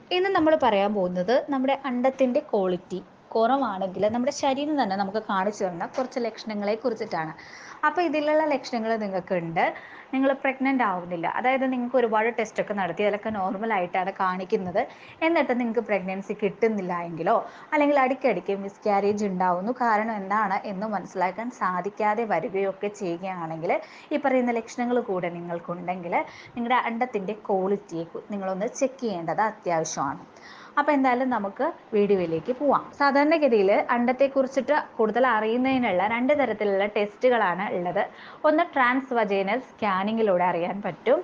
ഇന്ന് നമ്മൾ പറയാൻ പോകുന്നത് നമ്മുടെ അണ്ടത്തിൻ്റെ ക്വാളിറ്റി കുറവാണെങ്കിൽ നമ്മുടെ ശരീരം തന്നെ നമുക്ക് കാണിച്ചു തരുന്ന കുറച്ച് ലക്ഷണങ്ങളെ കുറിച്ചിട്ടാണ് അപ്പോൾ ഇതിലുള്ള ലക്ഷണങ്ങൾ നിങ്ങൾക്കുണ്ട് നിങ്ങൾ പ്രഗ്നൻ്റ് ആവുന്നില്ല അതായത് നിങ്ങൾക്ക് ഒരുപാട് ടെസ്റ്റ് ഒക്കെ നടത്തി അതിലൊക്കെ നോർമൽ ആയിട്ടാണ് കാണിക്കുന്നത് എന്നിട്ട് നിങ്ങൾക്ക് പ്രഗ്നൻസി കിട്ടുന്നില്ല എങ്കിലോ അല്ലെങ്കിൽ അടിക്കടിക്ക് മിസ്കാരേജ് ഉണ്ടാവുന്നു കാരണം എന്താണ് എന്ന് മനസ്സിലാക്കാൻ സാധിക്കാതെ വരികയോ ഒക്കെ ചെയ്യുകയാണെങ്കിൽ ഈ പറയുന്ന ലക്ഷണങ്ങൾ കൂടെ നിങ്ങൾക്കുണ്ടെങ്കിൽ നിങ്ങളുടെ അണ്ടത്തിൻ്റെ ക്വാളിറ്റിയെ നിങ്ങളൊന്ന് ചെക്ക് ചെയ്യേണ്ടത് അത്യാവശ്യമാണ് അപ്പോൾ എന്തായാലും നമുക്ക് വീഡിയോയിലേക്ക് പോവാം സാധാരണഗതിയിൽ അണ്ടത്തെക്കുറിച്ചിട്ട് കൂടുതൽ അറിയുന്നതിനുള്ള രണ്ട് തരത്തിലുള്ള ടെസ്റ്റുകളാണ് ഉള്ളത് ഒന്ന് ട്രാൻസ് വജൈനൽ സ്കാനിങ്ങിലൂടെ അറിയാൻ പറ്റും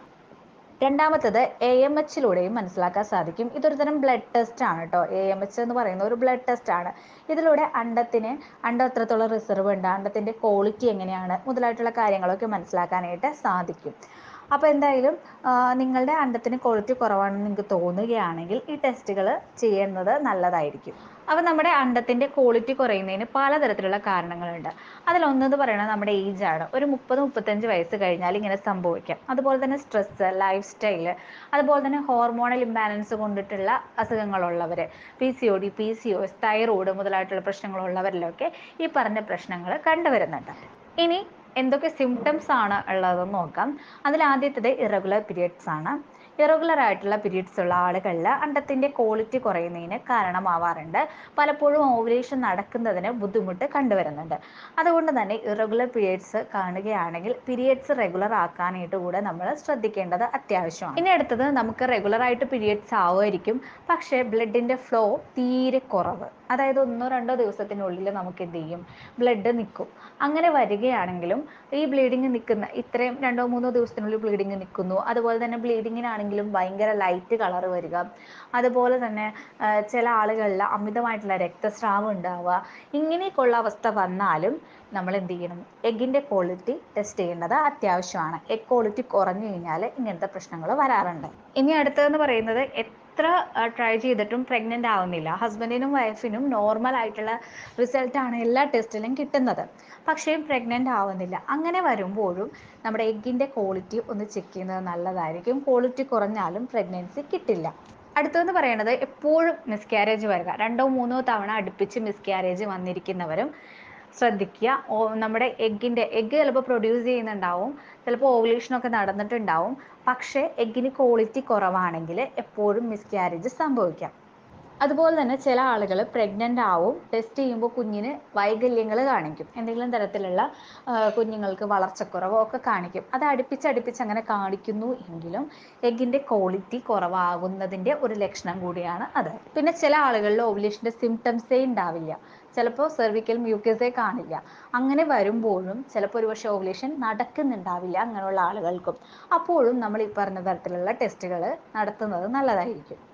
രണ്ടാമത്തത് എ എം എച്ചിലൂടെയും മനസ്സിലാക്കാൻ സാധിക്കും ഇതൊരു തരം ബ്ലഡ് ടെസ്റ്റ് ആണ് കേട്ടോ എ എം എച്ച് എന്ന് പറയുന്ന ഒരു ബ്ലഡ് ടെസ്റ്റ് ആണ് ഇതിലൂടെ അണ്ടത്തിന് അണ്ടം എത്രത്തോളം റിസർവ് ഉണ്ട് അണ്ടത്തിൻ്റെ ക്വാളിറ്റി എങ്ങനെയാണ് മുതലായിട്ടുള്ള കാര്യങ്ങളൊക്കെ മനസ്സിലാക്കാനായിട്ട് സാധിക്കും അപ്പോൾ എന്തായാലും നിങ്ങളുടെ അണ്ടത്തിന് ക്വാളിറ്റി കുറവാണെന്ന് നിങ്ങൾക്ക് തോന്നുകയാണെങ്കിൽ ഈ ടെസ്റ്റുകൾ ചെയ്യുന്നത് നല്ലതായിരിക്കും അപ്പോൾ നമ്മുടെ അണ്ടത്തിൻ്റെ ക്വാളിറ്റി കുറയുന്നതിന് പലതരത്തിലുള്ള കാരണങ്ങളുണ്ട് അതിലൊന്നെന്ന് പറയുന്നത് നമ്മുടെ ഏജാണ് ഒരു മുപ്പത് മുപ്പത്തഞ്ച് വയസ്സ് കഴിഞ്ഞാൽ ഇങ്ങനെ സംഭവിക്കാം അതുപോലെ തന്നെ സ്ട്രെസ്സ് ലൈഫ് സ്റ്റൈല് അതുപോലെ തന്നെ ഹോർമോണൽ ഇംബാലൻസ് കൊണ്ടിട്ടുള്ള അസുഖങ്ങളുള്ളവർ P C O D P C O S thyroid മുതലായിട്ടുള്ള പ്രശ്നങ്ങളുള്ളവരിലൊക്കെ ഈ പറഞ്ഞ പ്രശ്നങ്ങൾ കണ്ടുവരുന്നുണ്ട് ഇനി എന്തൊക്കെ സിംറ്റംസ് ആണ് ഉള്ളതെന്ന് നോക്കാം അതിൽ ആദ്യത്തേത് ഇറഗുലർ പീരിയഡ്സ് ആണ് ഇറഗുലർ ആയിട്ടുള്ള പീരിയഡ്സ് ഉള്ള ആളുകളിൽ അണ്ടത്തിൻ്റെ ക്വാളിറ്റി കുറയുന്നതിന് കാരണമാവാറുണ്ട് പലപ്പോഴും ഓവുലേഷൻ നടക്കുന്നതിന് ബുദ്ധിമുട്ട് കണ്ടുവരുന്നുണ്ട് അതുകൊണ്ട് തന്നെ ഇറഗുലർ പീരിയഡ്സ് കാണുകയാണെങ്കിൽ പീരിയഡ്സ് റെഗുലർ ആക്കാനായിട്ട് കൂടെ നമ്മൾ ശ്രദ്ധിക്കേണ്ടത് അത്യാവശ്യമാണ് ഇനി അടുത്തത് നമുക്ക് റെഗുലർ ആയിട്ട് പീരിയഡ്സ് ആവുമായിരിക്കും പക്ഷേ ബ്ലഡിൻ്റെ ഫ്ലോ തീരെ കുറവ് അതായത് ഒന്നോ രണ്ടോ ദിവസത്തിനുള്ളിൽ നമുക്ക് എന്ത് ചെയ്യും ബ്ലഡ് നിൽക്കും അങ്ങനെ വരികയാണെങ്കിലും ഈ ബ്ലീഡിങ് നിൽക്കുന്ന ഇത്രയും രണ്ടോ മൂന്നോ ദിവസത്തിനുള്ളിൽ ബ്ലീഡിങ് നിൽക്കുന്നു അതുപോലെ തന്നെ ബ്ലീഡിങ്ങിനാണെങ്കിലും ഭയങ്കര ലൈറ്റ് കളർ വരിക അതുപോലെ തന്നെ ചില ആളുകളിൽ അമിതമായിട്ടുള്ള രക്തസ്രാവം ഉണ്ടാവുക ഇങ്ങനെയൊക്കെയുള്ള അവസ്ഥ വന്നാലും നമ്മൾ എന്ത് ചെയ്യണം എഗ്ഗിൻ്റെ ക്വാളിറ്റി ടെസ്റ്റ് ചെയ്യേണ്ടത് അത്യാവശ്യമാണ് എഗ് ക്വാളിറ്റി കുറഞ്ഞു കഴിഞ്ഞാൽ ഇങ്ങനത്തെ പ്രശ്നങ്ങൾ വരാറുണ്ട് ഇനി അടുത്തതെന്ന് പറയുന്നത് എത്ര ട്രൈ ചെയ്തിട്ടും പ്രഗ്നൻ്റ് ആവുന്നില്ല ഹസ്ബൻഡിനും വൈഫിനും നോർമൽ ആയിട്ടുള്ള റിസൾട്ടാണ് എല്ലാ ടെസ്റ്റിലും കിട്ടുന്നത് പക്ഷേ പ്രഗ്നൻ്റ് ആവുന്നില്ല അങ്ങനെ വരുമ്പോഴും നമ്മുടെ എഗ്ഗിൻ്റെ ക്വാളിറ്റി ഒന്ന് ചെക്ക് ചെയ്യുന്നത് നല്ലതായിരിക്കും ക്വാളിറ്റി കുറഞ്ഞാലും പ്രഗ്നൻസി കിട്ടില്ല അടുത്തതെന്ന് പറയുന്നത് എപ്പോഴും മിസ്കാരേജ് വരിക രണ്ടോ മൂന്നോ തവണ അടുപ്പിച്ച് മിസ്കാരേജ് വന്നിരിക്കുന്നവരും ശ്രദ്ധിക്കുക ഓ നമ്മുടെ എഗ്ഗിൻ്റെ എഗ്ഗ് ചിലപ്പോൾ പ്രൊഡ്യൂസ് ചെയ്യുന്നുണ്ടാവും ചിലപ്പോൾ ഓവുലേഷനൊക്കെ നടന്നിട്ടുണ്ടാവും പക്ഷേ എഗ്ഗിന് ക്വാളിറ്റി കുറവാണെങ്കിൽ എപ്പോഴും മിസ്കാരേജ് സംഭവിക്കാം അതുപോലെ തന്നെ ചില ആളുകൾ പ്രഗ്നൻ്റ് ആവും ടെസ്റ്റ് ചെയ്യുമ്പോൾ കുഞ്ഞിന് വൈകല്യങ്ങൾ കാണിക്കും എന്തെങ്കിലും തരത്തിലുള്ള കുഞ്ഞുങ്ങൾക്ക് വളർച്ചക്കുറവോ ഒക്കെ കാണിക്കും അത് അടുപ്പിച്ചടുപ്പിച്ച് അങ്ങനെ കാണിക്കുന്നു എങ്കിലും എഗ്ഗിൻ്റെ ക്വാളിറ്റി കുറവാകുന്നതിൻ്റെ ഒരു ലക്ഷണം കൂടിയാണ് അത് പിന്നെ ചില ആളുകളിൽ ഓവുലേഷൻ്റെ സിംറ്റംസേ ഉണ്ടാവില്ല ചിലപ്പോൾ സെർവിക്കൽ മ്യൂക്കസേ കാണില്ല അങ്ങനെ വരുമ്പോഴും ചിലപ്പോൾ ഒരുപക്ഷെ ഓവുലേഷൻ നടക്കുന്നുണ്ടാവില്ല അങ്ങനെയുള്ള ആളുകൾക്കും അപ്പോഴും നമ്മൾ ഈ പറഞ്ഞ തരത്തിലുള്ള ടെസ്റ്റുകൾ നടത്തുന്നത് നല്ലതായിരിക്കും